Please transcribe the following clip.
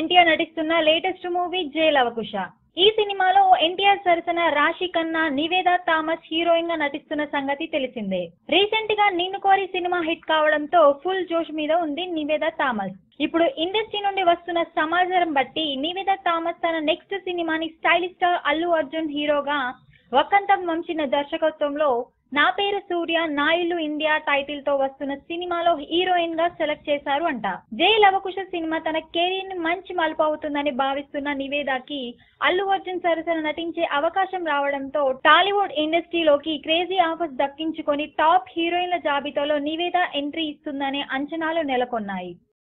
ఎన్టీఆర్ నటిస్తున్న latest movie జై లవకుశ ఈ సినిమాలో ఎన్టీఆర్ సరసన రాశి ఖన్నా నివేదా థామస్ హీరోయిన్ గా నటిస్తున్న సంగతి తెలిసిందే రీసెంట్ గా నిన్ను కోరి సినిమా హిట్ కావడంతో ఫుల్ జోష్ మీద ఉంది నివేదా థామస్ ఇప్పుడు ఇండస్ట్రీ నుండి వస్తున్న సమాచారం బట్టి నివేదా థామస్ తన నెక్స్ట్ సినిమాని స్టైలిష్ స్టార్ అల్లు అర్జున్ హీరోగా వకంతం వంచిన దర్శకత్వంలో నా పేరు సూర్య నా ఇల్లు ఇండియా టైటిల్ తో వస్తున్న సినిమాలో హీరోయిన్ గా సెలెక్ట్ చేశారు అంట జై లవకుశ సినిమా తన కెరీర్ ని మంచి మలుపు అవుతుందని భావిస్తున్న నివేదాకి అల్లు అర్జున్ సరసన నటించే అవకాశం రావడంతో టాలీవుడ్ ఇండస్ట్రీలోకి క్రేజీ ఆఫర్స్ దక్కించుకొని టాప్ హీరోయిన్ల జాబితాలో నివేద ఎంట్రీ ఇస్తుందనే అంచనాలు నెలకొన్నాయి